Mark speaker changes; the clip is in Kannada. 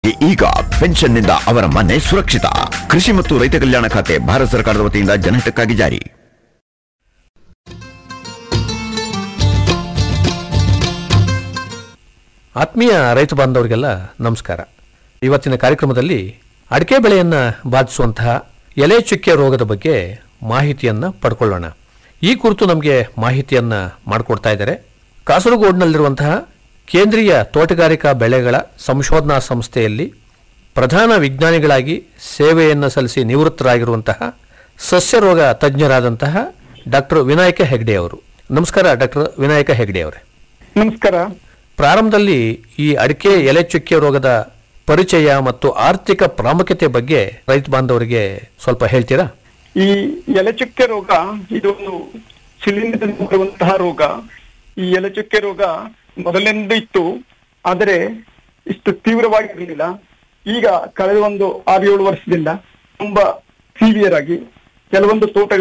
Speaker 1: ಈಗ ಪೆನ್ಷನ್ನಿಂದ ಅವರ ಮನೆ ಸುರಕ್ಷಿತ ಕೃಷಿ ಮತ್ತು ರೈತ ಕಲ್ಯಾಣ ಖಾತೆ ಭಾರತ ಸರ್ಕಾರದ ವತಿಯಿಂದ ಜನಹಿತಕ್ಕಾಗಿ ಜಾರಿ
Speaker 2: ಆತ್ಮೀಯ ರೈತ ಬಾಂಧವರಿಗೆಲ್ಲ ನಮಸ್ಕಾರ ಇವತ್ತಿನ ಕಾರ್ಯಕ್ರಮದಲ್ಲಿ ಅಡಿಕೆ ಬೆಳೆಯನ್ನ ಬಾಧಿಸುವಂತಹ ಎಲೆ ಚುಕ್ಕೆ ರೋಗದ ಬಗ್ಗೆ ಮಾಹಿತಿಯನ್ನ ಪಡ್ಕೊಳ್ಳೋಣ ಈ ಕುರಿತು ನಮಗೆ ಮಾಹಿತಿಯನ್ನ ಮಾಡಿಕೊಡ್ತಾ ಇದ್ದಾರೆ ಕಾಸರಗೋಡಿನಲ್ಲಿರುವಂತಹ ಕೇಂದ್ರೀಯ ತೋಟಗಾರಿಕಾ ಬೆಳೆಗಳ ಸಂಶೋಧನಾ ಸಂಸ್ಥೆಯಲ್ಲಿ ಪ್ರಧಾನ ವಿಜ್ಞಾನಿಗಳಾಗಿ ಸೇವೆಯನ್ನು ಸಲ್ಲಿಸಿ ನಿವೃತ್ತರಾಗಿರುವಂತಹ ಸಸ್ಯ ರೋಗ ತಜ್ಞರಾದಂತಹ ಡಾಕ್ಟರ್ ವಿನಾಯಕ ಹೆಗ್ಡೆ ಅವರು ನಮಸ್ಕಾರ ಡಾಕ್ಟರ್ ವಿನಾಯಕ ಹೆಗ್ಡೆ ಅವರೇ
Speaker 3: ನಮಸ್ಕಾರ
Speaker 2: ಪ್ರಾರಂಭದಲ್ಲಿ ಈ ಅಡಿಕೆ ಎಲೆ ಚುಕ್ಕೆ ರೋಗದ ಪರಿಚಯ ಮತ್ತು ಆರ್ಥಿಕ ಪ್ರಾಮುಖ್ಯತೆ ಬಗ್ಗೆ ರೈತ ಬಾಂಧವರಿಗೆ ಸ್ವಲ್ಪ ಹೇಳ್ತೀರಾ
Speaker 3: ಈ ಎಲೆಚುಕ್ಕೆ ರೋಗ ಇದು ಒಂದು ಶಿಲೀಂಧ್ರದಿಂದ ಬರುವಂತಹ ರೋಗ ಈ ಎಲೆಚುಕ್ಕೆ ರೋಗ ಮೊದಲೆಂದು ಇತ್ತು ಆದರೆ ಇಷ್ಟು ತೀವ್ರವಾಗಿರಲಿಲ್ಲ ಈಗ ಕಳೆದ ಒಂದು ಆರು ಏಳು ವರ್ಷದಿಂದ ತುಂಬಾ ಸಿವಿಯರ್ ಆಗಿ ಕೆಲವೊಂದು ತೋಟ